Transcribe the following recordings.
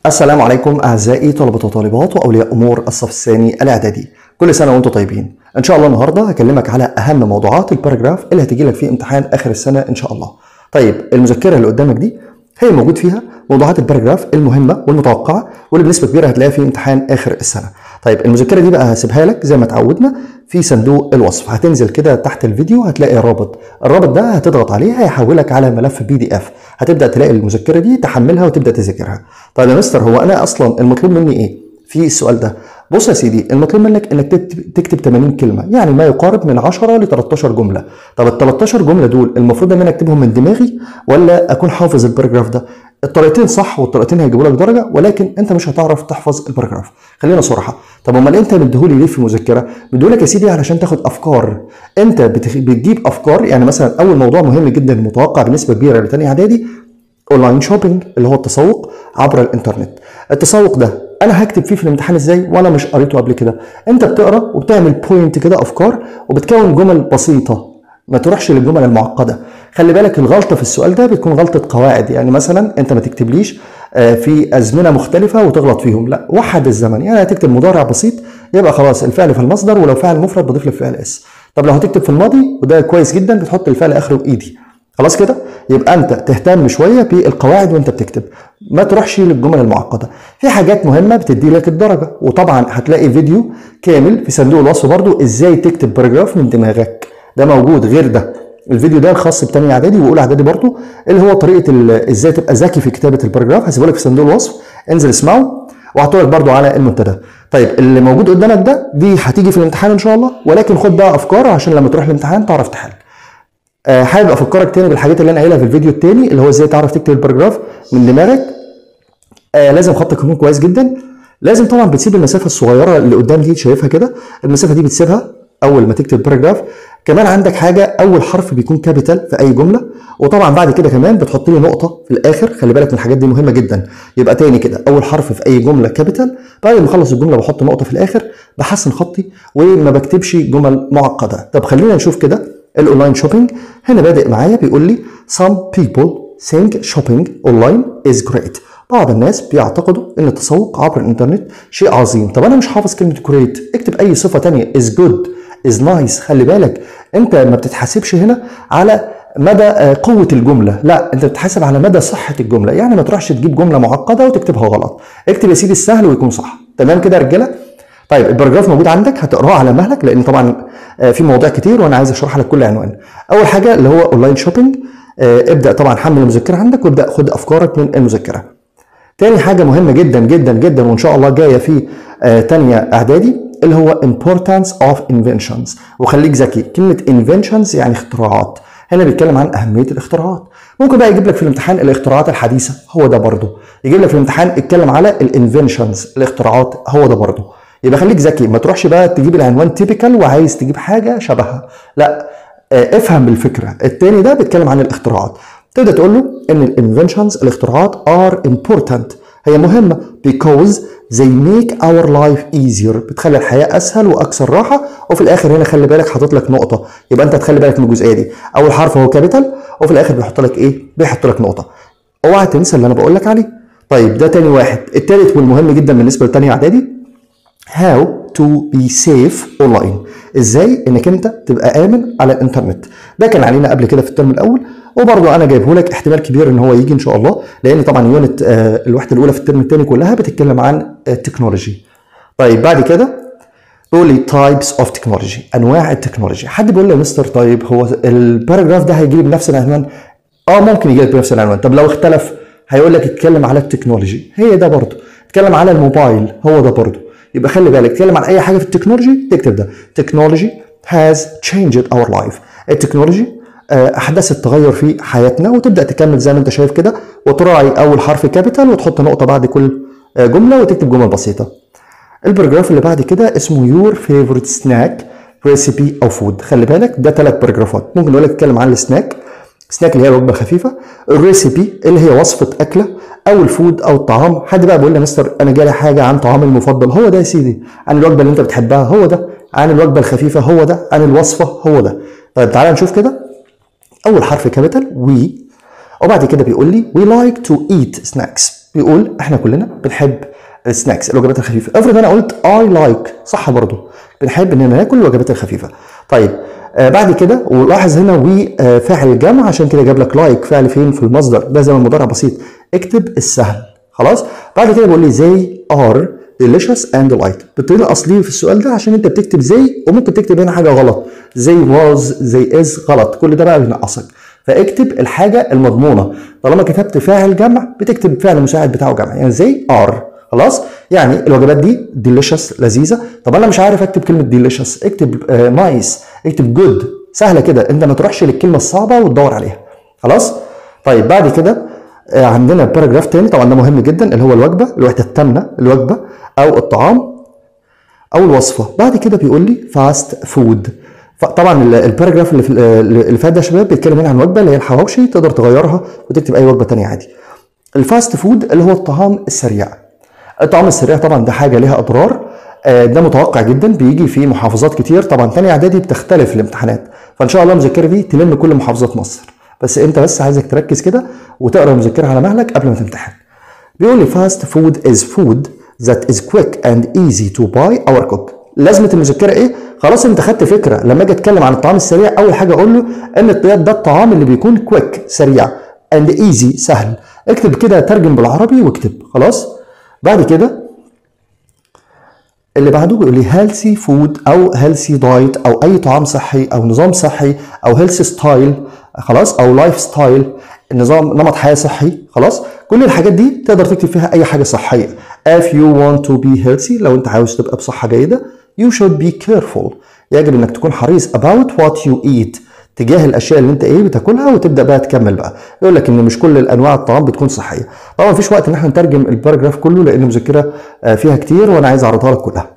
السلام عليكم اعزائي طلبه وطالبات واولياء امور الصف الثاني الاعدادي كل سنه وانتم طيبين ان شاء الله النهارده هكلمك على اهم موضوعات الباراجراف اللي هتجي لك في امتحان اخر السنه ان شاء الله طيب المذكره اللي قدامك دي هي موجود فيها موضوعات الباراجراف المهمه والمتوقعه واللي بنسبه كبيره هتلاقيها في امتحان اخر السنه طيب المذكره دي بقى هسيبها لك زي ما اتعودنا في صندوق الوصف هتنزل كده تحت الفيديو هتلاقي رابط الرابط ده هتضغط عليه هيحولك على ملف بي دي اف هتبدا تلاقي المذكره دي تحملها وتبدا تذاكرها طيب يا مستر هو انا اصلا المطلوب مني ايه في السؤال ده بص يا سيدي المطلوب منك انك تكتب تكتب 80 كلمه يعني ما يقارب من 10 ل 13 جمله طب ال 13 جمله دول المفروض ان انا اكتبهم من دماغي ولا اكون حافظ الباراجراف ده الطريقتين صح والطريقتين هيجيبوا لك درجه ولكن انت مش هتعرف تحفظ الباراجراف خلينا صراحه طب امال انت مديهولي ليه في مذكره مديهولك يا سيدي علشان تاخد افكار انت بتخ... بتجيب افكار يعني مثلا اول موضوع مهم جدا متوقع بنسبه كبيره لتاني اعدادي اونلاين شوبينج اللي هو التسوق عبر الانترنت التسوق ده انا هكتب فيه في الامتحان ازاي وانا مش قريته قبل كده انت بتقرا وبتعمل بوينت كده افكار وبتكون جمل بسيطه ما تروحش للجمل المعقده خلي بالك الغلطه في السؤال ده بتكون غلطه قواعد يعني مثلا انت ما تكتبليش في ازمنه مختلفه وتغلط فيهم لا وحد الزمن يعني هتكتب مضارع بسيط يبقى خلاص الفعل في المصدر ولو فعل مفرد بضيف له فعل اس طب لو هتكتب في الماضي وده كويس جدا بتحط الفعل اخره بايدي خلاص كده يبقى انت تهتم شويه بالقواعد وانت بتكتب ما تروحش للجمل المعقده في حاجات مهمه بتدي لك الدرجه وطبعا هتلاقي فيديو كامل في صندوق الوصف برضو ازاي تكتب باراجراف من دماغك ده موجود غير ده الفيديو ده الخاص بتاني اعدادي واولى اعدادي برضو اللي هو طريقه ازاي تبقى ذكي في كتابه الباراجراف هسيبه لك في صندوق الوصف انزل اسمعه وهحطه لك برضو على المنتدى طيب اللي موجود قدامك ده دي هتيجي في الامتحان ان شاء الله ولكن خد بقى افكار عشان لما تروح الامتحان تعرف تحل أه حابب افكرك تاني بالحاجات اللي انا قايلها في الفيديو التاني اللي هو ازاي تعرف تكتب الباراجراف من دماغك أه لازم خطك يكون كويس جدا لازم طبعا بتسيب المسافه الصغيره اللي قدام دي شايفها كده المسافه دي بتسيبها اول ما تكتب باراجراف كمان عندك حاجه اول حرف بيكون كابيتال في اي جمله وطبعا بعد كده كمان بتحط لي نقطه في الاخر خلي بالك من الحاجات دي مهمه جدا يبقى تاني كده اول حرف في اي جمله كابيتال بعد ما اخلص الجمله بحط نقطه في الاخر بحسن خطي وما بكتبش جمل معقده طب خلينا نشوف كده الاونلاين شوبينج هنا بادئ معايا بيقول لي some people think shopping online is great بعض الناس بيعتقدوا ان التسوق عبر الانترنت شيء عظيم طب انا مش حافظ كلمه great اكتب اي صفه تانية is good is nice خلي بالك انت ما بتتحاسبش هنا على مدى قوة الجملة لا انت بتتحاسب على مدى صحة الجملة يعني ما تروحش تجيب جملة معقدة وتكتبها غلط اكتب يا سيدي السهل ويكون صح تمام كده يا رجالة طيب الباراجراف موجود عندك هتقراه على مهلك لان طبعا في مواضيع كتير وانا عايز اشرح لك كل عنوان اول حاجة اللي هو اونلاين شوبينج ابدا طبعا حمل المذكرة عندك وابدا خد افكارك من المذكرة تاني حاجة مهمة جدا جدا جدا وان شاء الله جاية في تانية اعدادي اللي هو importance of inventions وخليك ذكي كلمة inventions يعني اختراعات هنا بيتكلم عن أهمية الاختراعات ممكن بقى يجيب لك في الامتحان الاختراعات الحديثة هو ده برضه يجيب لك في الامتحان يتكلم على الانفنشنز الاختراعات هو ده برضه يبقى خليك ذكي ما تروحش بقى تجيب العنوان تيبيكال وعايز تجيب حاجة شبهها لا افهم الفكرة التاني ده بيتكلم عن الاختراعات تبدأ تقول له ان الانفنشنز الاختراعات are important هي مهمة because they make our life easier بتخلي الحياة أسهل وأكثر راحة وفي الآخر هنا خلي بالك حاطط لك نقطة يبقى أنت تخلي بالك من الجزئية دي أول حرف هو كابيتال وفي الآخر بيحط لك إيه؟ بيحط لك نقطة اوعى تنسى اللي أنا بقول لك عليه طيب ده تاني واحد التالت والمهم جدا بالنسبة لتانية إعدادي how to be safe online ازاي انك انت تبقى امن على الانترنت ده كان علينا قبل كده في الترم الاول وبرضه انا جايبه لك احتمال كبير ان هو يجي ان شاء الله لان طبعا يونت آه الوحده الاولى في الترم الثاني كلها بتتكلم عن التكنولوجي طيب بعد كده بيقول لي تايبس اوف تكنولوجي انواع التكنولوجي حد بيقول لي يا مستر طيب هو الباراجراف ده هيجي لي بنفس العنوان اه ممكن يجي لك بنفس العنوان طب لو اختلف هيقول لك اتكلم على التكنولوجي هي ده برضه اتكلم على الموبايل هو ده برضه يبقى خلي بالك اتكلم عن اي حاجه في التكنولوجي تكتب ده تكنولوجي has changed our life التكنولوجي احدثت تغير في حياتنا وتبدا تكمل زي ما انت شايف كده وتراعي اول حرف كابيتال وتحط نقطه بعد كل جمله وتكتب جمل بسيطه الباراجراف اللي بعد كده اسمه يور فيفورت سناك ريسيبي او فود خلي بالك ده ثلاث باراجرافات ممكن نقول لك اتكلم عن السناك سناك اللي هي الوجبه الخفيفه الريسيبي اللي هي وصفه اكله او الفود او الطعام حد بقى بيقول لي مستر انا جالي حاجه عن طعامي المفضل هو ده يا سيدي عن الوجبه اللي انت بتحبها هو ده عن الوجبه الخفيفه هو ده عن الوصفه هو ده طيب تعالى نشوف كده اول حرف كابيتال وي وبعد كده بيقول لي we like to eat snacks بيقول احنا كلنا بنحب السناكس الوجبات الخفيفه افرض انا قلت اي لايك صح برضو بنحب اننا ناكل الوجبات الخفيفه طيب آه بعد كده ولاحظ هنا وي آه فاعل الجمع عشان كده جاب لك لايك فعل فين في المصدر ده زي ما المضارع بسيط اكتب السهل خلاص بعد كده بيقول لي زي ار delicious and light بالطريقه الاصليه في السؤال ده عشان انت بتكتب زي وممكن تكتب هنا حاجه غلط زي was زي is غلط كل ده بقى بينقصك فاكتب الحاجه المضمونه طالما كتبت فاعل جمع بتكتب فعل مساعد بتاعه جمع يعني زي ار خلاص يعني الوجبات دي ديليشس لذيذه طب انا مش عارف اكتب كلمه ديليشس اكتب نايس uh, اكتب جود سهله كده انت ما تروحش للكلمه الصعبه وتدور عليها خلاص طيب بعد كده uh, عندنا باراجراف تاني طبعا ده مهم جدا اللي هو الوجبه الوحده الثامنه الوجبه او الطعام او الوصفه بعد كده بيقول لي فاست فود طبعا الباراجراف اللي, في اللي فات ده يا شباب بيتكلم هنا عن وجبه اللي هي الحواوشي تقدر تغيرها وتكتب اي وجبه ثانيه عادي الفاست فود اللي هو الطعام السريع الطعام السريع طبعا ده حاجه ليها اضرار ده متوقع جدا بيجي في محافظات كتير طبعا ثاني اعدادي بتختلف الامتحانات فان شاء الله المذكره دي تلم كل محافظات مصر بس انت بس عايزك تركز كده وتقرا المذكره على مهلك قبل ما تمتحن بيقول لي فاست فود از فود that is quick and easy to buy or cook لازمه المذكره ايه خلاص انت خدت فكره لما اجي اتكلم عن الطعام السريع اول حاجه اقول له ان الطياب ده الطعام اللي بيكون كويك سريع and easy سهل اكتب كده ترجم بالعربي واكتب خلاص بعد كده اللي بعده بيقول لي هيلثي فود او هيلثي دايت او اي طعام صحي او نظام صحي او هيلثي ستايل خلاص او لايف ستايل نظام نمط حياه صحي خلاص كل الحاجات دي تقدر تكتب فيها اي حاجه صحيه if you want to be healthy لو انت عاوز تبقى بصحه جيده you should be careful يجب انك تكون حريص about what you eat تجاه الاشياء اللي انت ايه بتاكلها وتبدا بقى تكمل بقى يقول لك ان مش كل الانواع الطعام بتكون صحيه طبعا مفيش وقت ان احنا نترجم الباراجراف كله لان المذكره فيها كتير وانا عايز اعرضها لك كلها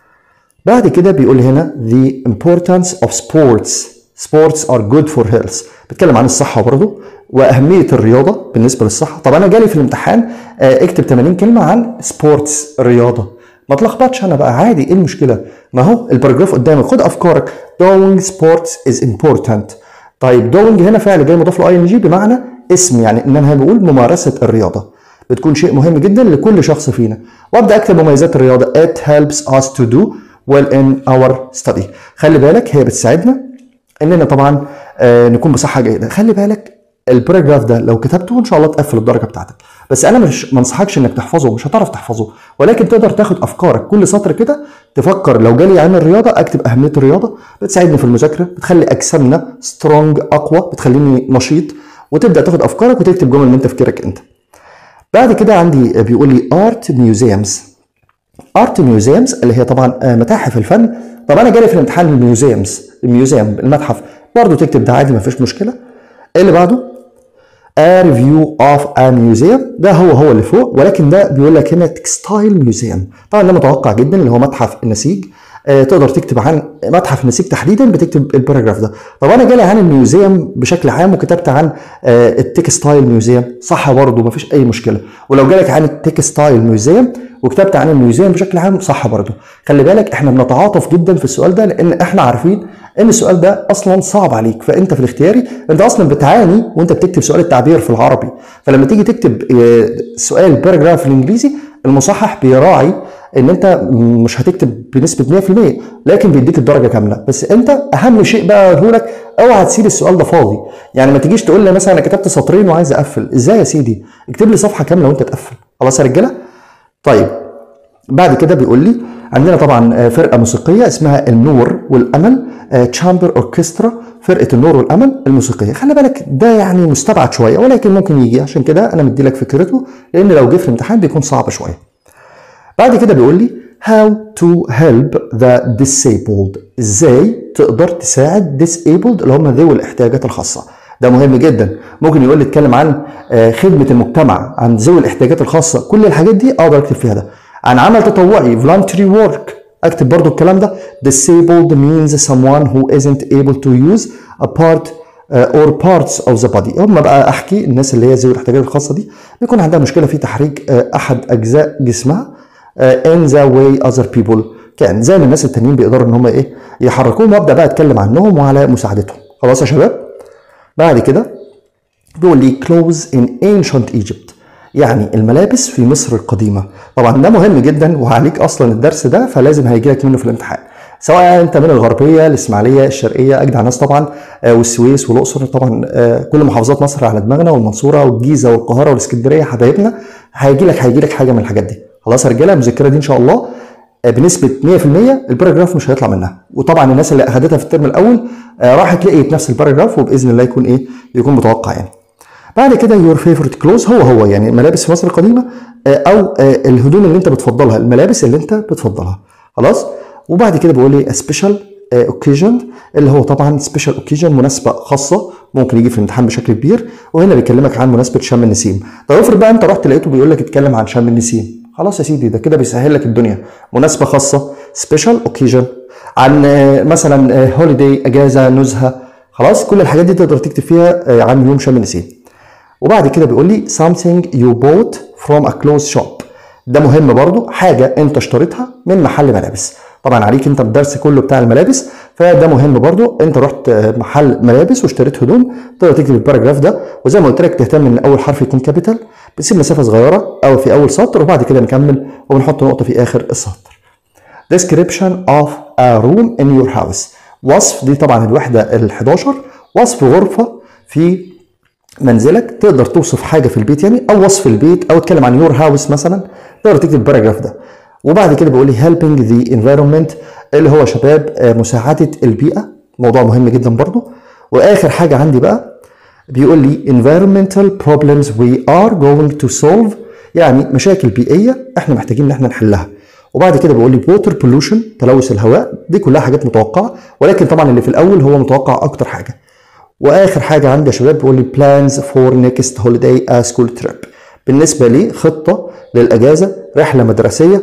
بعد كده بيقول هنا the importance of sports sports are good for health بيتكلم عن الصحه برضه واهميه الرياضه بالنسبه للصحه طب انا جالي في الامتحان اكتب 80 كلمه عن سبورتس رياضه ما تلخبطش انا بقى عادي ايه المشكله ما هو الباراجراف قدامك خد افكارك doing sports is important طيب doing هنا فعل جاي مضاف له اي ان جي بمعنى اسم يعني ان انا بقول ممارسه الرياضه بتكون شيء مهم جدا لكل شخص فينا وابدا اكتب مميزات الرياضه it helps us to do well in our study خلي بالك هي بتساعدنا اننا طبعا آه نكون بصحه جيده خلي بالك الباراجراف ده لو كتبته ان شاء الله تقفل الدرجه بتاعتك بس انا مش ما انصحكش انك تحفظه مش هتعرف تحفظه ولكن تقدر تاخد افكارك كل سطر كده تفكر لو جالي عن الرياضه اكتب اهميه الرياضه بتساعدني في المذاكره بتخلي اجسامنا سترونج اقوى بتخليني نشيط وتبدا تاخد افكارك وتكتب جمل من تفكيرك انت بعد كده عندي بيقول لي ارت ميوزيومز ارت ميوزيومز اللي هي طبعا متاحف الفن طب انا جالي في الامتحان الميوزيومز الميوزيوم المتحف برضه تكتب ده عادي ما فيش مشكله ايه اللي بعده a review of a museum ده هو هو اللي فوق ولكن ده بيقول لك هنا تكستايل ميوزيوم طبعا ده متوقع جدا اللي هو متحف النسيج آه تقدر تكتب عن متحف النسيج تحديدا بتكتب الباراجراف ده طب انا جالي عن الميوزيوم بشكل عام وكتبت عن آه التكستايل ميوزيوم صح برضه مفيش اي مشكله ولو جالك عن التكستايل ميوزيوم وكتبت عن الميوزيوم بشكل عام صح برضه خلي بالك احنا بنتعاطف جدا في السؤال ده لان احنا عارفين ان السؤال ده اصلا صعب عليك فانت في الاختياري انت اصلا بتعاني وانت بتكتب سؤال التعبير في العربي فلما تيجي تكتب سؤال باراجراف في الانجليزي المصحح بيراعي ان انت مش هتكتب بنسبه 100% لكن بيديك الدرجه كامله بس انت اهم شيء بقى اقوله لك اوعى تسيب السؤال ده فاضي يعني ما تجيش تقول لي مثلا انا كتبت سطرين وعايز اقفل ازاي يا سيدي اكتب لي صفحه كامله وانت تقفل خلاص يا رجاله طيب بعد كده بيقول لي عندنا طبعا فرقه موسيقيه اسمها النور والامل تشامبر اوركسترا فرقه النور والامل الموسيقيه خلي بالك ده يعني مستبعد شويه ولكن ممكن يجي عشان كده انا مدي لك فكرته لان لو جه في الامتحان بيكون صعب شويه بعد كده بيقول لي how to help the disabled ازاي تقدر تساعد disabled اللي هم ذوي الاحتياجات الخاصه ده مهم جدا ممكن يقول لي اتكلم عن خدمه المجتمع عن ذوي الاحتياجات الخاصه كل الحاجات دي اقدر اكتب فيها ده عن عمل تطوعي voluntary work اكتب برضو الكلام ده disabled means someone who isn't able to use a part uh, or parts of the body هم بقى احكي الناس اللي هي ذوي الاحتياجات الخاصه دي بيكون عندها مشكله في تحريك uh, احد اجزاء جسمها uh, in the way other people كان زي ما الناس التانيين بيقدروا ان هم ايه يحركوهم وابدا بقى اتكلم عنهم وعلى مساعدتهم خلاص يا شباب بعد كده بيقول لي clothes in ancient Egypt يعني الملابس في مصر القديمه طبعا ده مهم جدا وعليك اصلا الدرس ده فلازم هيجي لك منه في الامتحان سواء انت من الغربيه الاسماعيليه الشرقيه اجدع ناس طبعا آه، والسويس والاقصر طبعا آه، كل محافظات مصر على دماغنا والمنصوره والجيزه والقاهره والاسكندريه حبايبنا هيجي لك هيجي لك حاجه من الحاجات دي خلاص يا رجاله المذكره دي ان شاء الله آه، بنسبه 100% الباراجراف مش هيطلع منها وطبعا الناس اللي اخذتها في الترم الاول آه، راحت لقيت نفس الباراجراف وباذن الله يكون ايه يكون متوقع يعني بعد كده يور فيفورت كلوز هو هو يعني ملابس في مصر القديمه آه، او آه، الهدوم اللي انت بتفضلها الملابس اللي انت بتفضلها خلاص وبعد كده بيقول لي سبيشال اوكيجن اللي هو طبعا سبيشال اوكيجن مناسبه خاصه ممكن يجي في الامتحان بشكل كبير وهنا بيكلمك عن مناسبه شم النسيم طب افرض بقى انت رحت لقيته بيقول لك اتكلم عن شم النسيم خلاص يا سيدي ده كده بيسهل لك الدنيا مناسبه خاصه سبيشال اوكيجن عن آه، مثلا هوليداي اجازه نزهه خلاص كل الحاجات دي تقدر تكتب فيها آه، عن يوم شم النسيم وبعد كده بيقول لي something you bought from a clothes shop ده مهم برضو حاجة انت اشتريتها من محل ملابس طبعا عليك انت الدرس كله بتاع الملابس فده مهم برضو انت رحت آه، محل ملابس واشتريت هدوم تقدر تكتب الباراجراف ده وزي ما قلت لك تهتم ان اول حرف يكون كابيتال بتسيب مسافة صغيرة او في اول سطر وبعد كده نكمل وبنحط نقطة في اخر السطر description of a room in your house وصف دي طبعا الوحدة ال 11 وصف غرفة في منزلك تقدر توصف حاجه في البيت يعني او وصف البيت او اتكلم عن يور هاوس مثلا تقدر تكتب الباراجراف ده وبعد كده بيقول لي helping the environment اللي هو شباب آه، مساعده البيئه موضوع مهم جدا برضو واخر حاجه عندي بقى بيقول لي environmental problems we are going to solve يعني مشاكل بيئيه احنا محتاجين ان احنا نحلها وبعد كده بيقول لي water pollution تلوث الهواء دي كلها حاجات متوقعه ولكن طبعا اللي في الاول هو متوقع اكتر حاجه واخر حاجه عندي يا شباب بيقول لي plans for next holiday a school trip بالنسبه لي خطه للاجازه رحله مدرسيه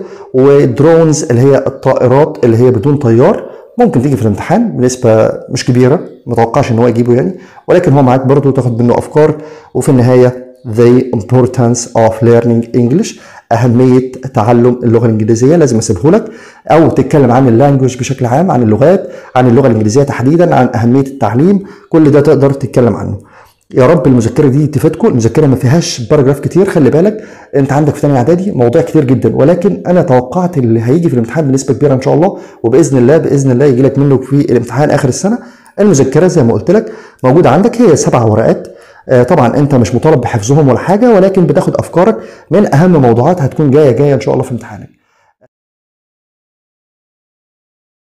ودرونز اللي هي الطائرات اللي هي بدون طيار ممكن تيجي في الامتحان بنسبه مش كبيره ما اتوقعش ان هو يجيبه يعني ولكن هو معاك برضه تاخد منه افكار وفي النهايه the importance of learning English أهمية تعلم اللغة الإنجليزية لازم أسيبه لك أو تتكلم عن اللانجوج بشكل عام عن اللغات عن اللغة الإنجليزية تحديدا عن أهمية التعليم كل ده تقدر تتكلم عنه يا رب المذكره دي تفيدكم المذكره ما فيهاش باراجراف كتير خلي بالك انت عندك في ثانيه اعدادي مواضيع كتير جدا ولكن انا توقعت اللي هيجي في الامتحان بنسبه كبيره ان شاء الله وباذن الله باذن الله يجي لك منه في الامتحان اخر السنه المذكره زي ما قلت لك موجوده عندك هي سبع ورقات آه، طبعا انت مش مطالب بحفظهم ولا حاجه ولكن بتاخد افكارك من اهم موضوعات هتكون جايه جايه ان شاء الله في امتحانك